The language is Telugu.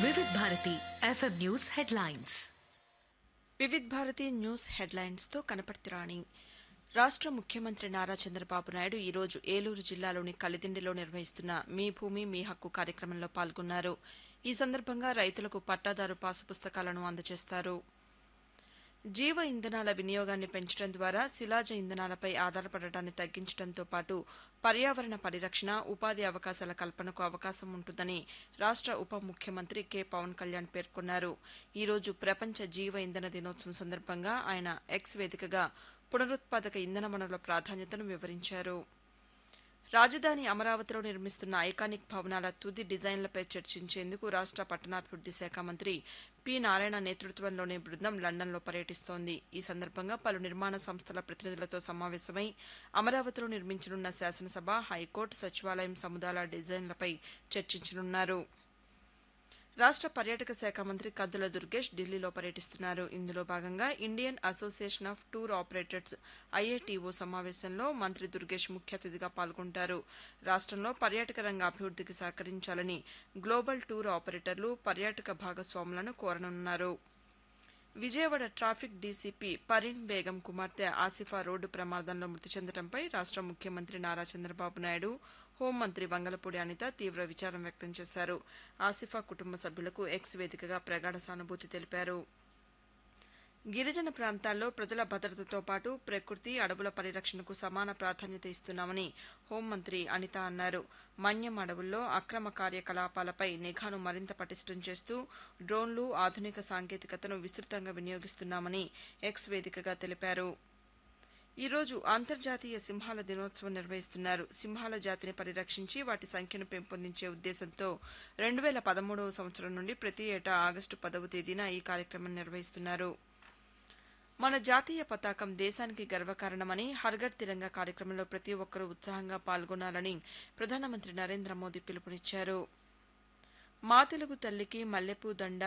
వివిధ Bharati FM news headlines Vividh Bharati news హెడ్లైన్స్తో కనపర్తి రాణి రాష్ట్ర ముఖ్యమంత్రి నారా చంద్రబాబు నాయుడు ఈరోజు ఏలూరు జిల్లాలోని కలిదిండిలో నిర్వహిస్తున్న మీ భూమి మీ హక్కు కార్యక్రమంలో పాల్గొన్నారు ఈ సందర్భంగా రైతులకు పట్టాదారు పాసు పుస్తకాలను అందజేస్తారు జీవ ఇంధనాల వినియోగాన్ని పెంచడం ద్వారా శిలాజ ఇంధనాలపై ఆధారపడటాన్ని తగ్గించడంతో పాటు పర్యావరణ పరిరక్షణ ఉపాధి అవకాశాల కల్పనకు అవకాశం ఉంటుందని రాష్ట్ర ఉప ముఖ్యమంత్రి కె పవన్ కళ్యాణ్ పేర్కొన్నారు ఈరోజు ప్రపంచ జీవ ఇంధన దినోత్సవం సందర్భంగా ఆయన ఎక్స్ వేదికగా పునరుత్పాదక ఇంధన వనరుల ప్రాధాన్యతను వివరించారు రాజధాని అమరావతిలో నిర్మిస్తున్న ఐకానిక్ భవనాల తుది డిజైన్లపై చర్చించేందుకు రాష్ట్ర పట్టణాభివృద్ది శాఖ మంత్రి పి నారాయణ నేతృత్వంలోని బృందం లండన్లో పర్యటిస్తోంది ఈ సందర్భంగా పలు నిర్మాణ సంస్థల ప్రతినిధులతో సమావేశమై అమరావతిలో నిర్మించనున్న శాసనసభ హైకోర్టు సచివాలయం సముదాయాల డిజైన్లపై చర్చించనున్నారు రాష్ట్ర పర్యాటక శాఖ మంత్రి కందుల దుర్గేష్ ఢిల్లీలో పర్యటిస్తున్నారు ఇందులో భాగంగా Indian Association of Tour Operators IATO సమావేశంలో మంత్రి దుర్గేష్ ముఖ్య అతిథిగా పాల్గొంటారు రాష్ట్రంలో పర్యాటక రంగ అభివృద్ధికి సహకరించాలని గ్లోబల్ టూర్ ఆపరేటర్లు పర్యాటక భాగస్వాములను కోరనున్నారు విజయవాడ ట్రాఫిక్ డీసీపీ పరీన్ బేగం కుమార్తె ఆసిఫా రోడ్డు ప్రమాదంలో మృతి చెందడంపై రాష్ట్ర ముఖ్యమంత్రి నారా చంద్రబాబు నాయుడు హోంమంత్రి వంగలపూడి అనిత తీవ్ర విచారం వ్యక్తం చేశారు ఆసిఫా కుటుంబ సభ్యులకు ఎక్స్ వేదికగా ప్రగాఢ సానుభూతి తెలిపారు గిరిజన ప్రాంతాల్లో ప్రజల భద్రతతో పాటు ప్రకృతి అడవుల పరిరక్షణకు సమాన ప్రాధాన్యత ఇస్తున్నామని హోంమంత్రి అనిత అన్నారు మన్యం అడవుల్లో అక్రమ కార్యకలాపాలపై నిఘాను మరింత పటిష్టం చేస్తూ డ్రోన్లు ఆధునిక సాంకేతికతను విస్తృతంగా వినియోగిస్తున్నామని ఎక్స్ వేదికగా తెలిపారు ఈ రోజు అంతర్జాతీయ సింహాల దినోత్సవం నిర్వహిస్తున్నారు సింహాల జాతిని పరిరక్షించి వాటి సంఖ్యను పెంపొందించే ఉద్దేశంతో రెండు వేల పదమూడవ సంవత్సరం నుండి ప్రతి ఏటా ఆగస్టు పదవ తేదీన ఈ కార్యక్రమం నిర్వహిస్తున్నారు మన జాతీయ పతాకం దేశానికి గర్వకారణమని హర్ఘర్ తిరంగా కార్యక్రమంలో ప్రతి ఒక్కరూ ఉత్సాహంగా పాల్గొనాలని ప్రధానమంత్రి నరేంద్ర మోదీ పిలుపునిచ్చారు మా తెలుగు తల్లికి మల్లెపూ దండ